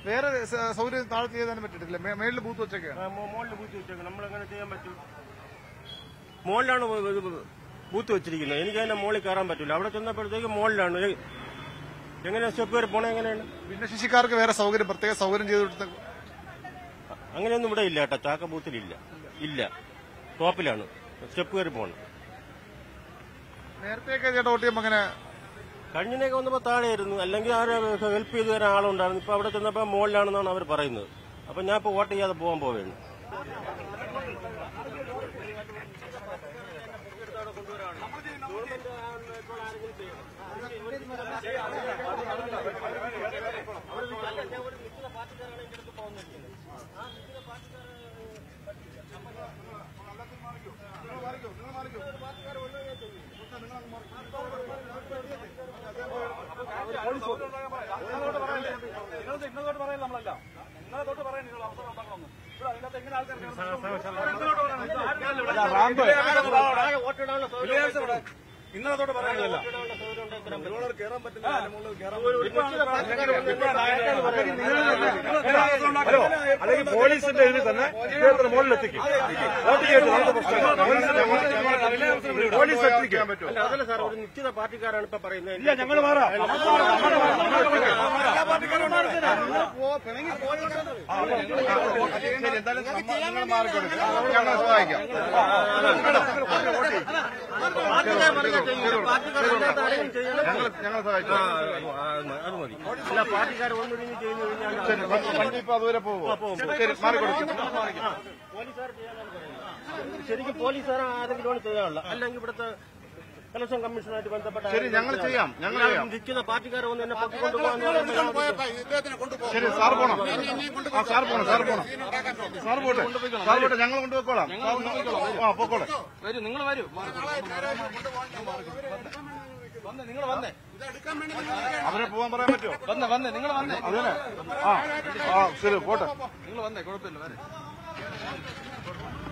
വേറെ സ- സൗകര്യം താഴത്ത് ചെയ്താനും പറ്റിയിട്ടില്ല മേ- മേളിൽ ബൂത്ത് വെച്ചൊക്കെയാണ് മുകളിൽ ബൂത്ത് വെച്ചേക്കും നമ്മളെങ്ങനെ ചെയ്യാൻ പറ്റും മുകളിലാണ് ഇത് ഇത് ബൂത്ത് വെച്ചിരിക്കുന്നത് എനിക്ക് അതിന്റെ മുകളിൽ കയറാൻ പറ്റില്ല അവിടെ ചെന്നപ്പോഴത്തേക്ക് മുകളിലാണ് ഏ- എങ്ങനെയാ സ്റ്റെപ്പ് വരെ പോണേ എങ്ങനെയാണ് ഭിന്നശേഷിക്കാർക്ക് വേറെ സൗകര്യം പ്രത്യേക സൗകര്യം ചെയ്ത് കൊടുത്ത അങ്ങനെയൊന്നും ഇവിടെ ഇല്ല കേട്ടോ ചാക്ക ബൂത്തിലില്ല ഇല്ല ടോപ്പിലാണ് സ്റ്റെപ്പ് കയറി പോകണം നേരത്തെയൊക്കെ ചേട്ടാ വോട്ട് ചെയ്യുമ്പോൾ അങ്ങനെ കഴിഞ്ഞതിനൊക്കെ വന്നപ്പോൾ താഴെയായിരുന്നു അല്ലെങ്കിൽ ആരെ ഹെൽപ്പ് ചെയ്ത് തരാൻ ആളുണ്ടായിരുന്നു ഇപ്പൊ അവിടെ ചെന്നപ്പോൾ മുകളിലാണെന്നാണ് അവർ പറയുന്നത് അപ്പൊ ഞാൻ ഇപ്പൊ വോട്ട് ചെയ്യാതെ പോകാൻ പോവുകയാണ് ഇന്നത്തോട്ട് പറയാനില്ല അല്ലെങ്കിൽ പോലീസിന്റെ ഇതിൽ തന്നെ ഇദ്ദേഹത്തിന് മുകളിലെത്തിക്കും വോട്ട് ചെയ്ത് നമുക്ക് പ്രശ്നമില്ല. പോലീസ് എത്തിക്കും അല്ല അതല്ല സാർ ഒരു നിശ്ചിത പാർട്ടിക്കാരാണ് ഇപ്പൊ പറയുന്നത് ഇല്ല ഞങ്ങൾ മാറാം ഞങ്ങൾ സഹായിക്കാം പാർട്ടിക്കാർ പറഞ്ഞാൽ ചെയ്യില്ല. പാർട്ടിക്കാർ അല്ലാത്ത ആരെങ്കിലും ചെയ്യണം. ഞങ്ങൾ ഞങ്ങൾ സഹായിക്കാം ആ, അത് മതി അല്ല പാർട്ടിക്കാർ ഒന്നിനും ചെയ്യുന്നു കഴിഞ്ഞാൽ വണ്ടി ഇപ്പൊ അതുവരെ പോകുമോ പോകും, പോകും. ശരി മാറിക്കൊടുക്കും പോലീസുകാർ ചെയ്യാനാണ് പറയുന്നത്. ശരിക്കും പോലീസുകാർ ആരെങ്കിലും ചെയ്യാനുള്ള അല്ലെങ്കിൽ ഇവിടുത്തെ ഇലക്ഷൻ കമ്മീഷനുമായിട്ട് ബന്ധപ്പെട്ട ശരി, ഞങ്ങൾ ചെയ്യാം, ഞങ്ങൾ ചെയ്യാം. നിൽക്കുന്ന പാർട്ടിക്കാർ വന്ന് എന്നെ പൊക്കിക്കൊണ്ട് പോകാൻ ശരി സാർ പോണം ആ സാർ പോണം സാർ പോണം സാർ പോട്ടെ സാർ പോട്ടെ ഞങ്ങൾ കൊണ്ടുപോയിക്കോളാം ആ പൊക്കോളെ വരൂ നിങ്ങൾ വരൂ വന്ന് നിങ്ങൾ വന്നേ അവരെ പോകാൻ പറയാൻ പറ്റുമോ വന്നേ വന്നേ നിങ്ങൾ വന്നേ അതല്ലേ ആ ആ ശരി പോട്ടെ നിങ്ങൾ വന്നേ കുഴപ്പമില്ല വരെ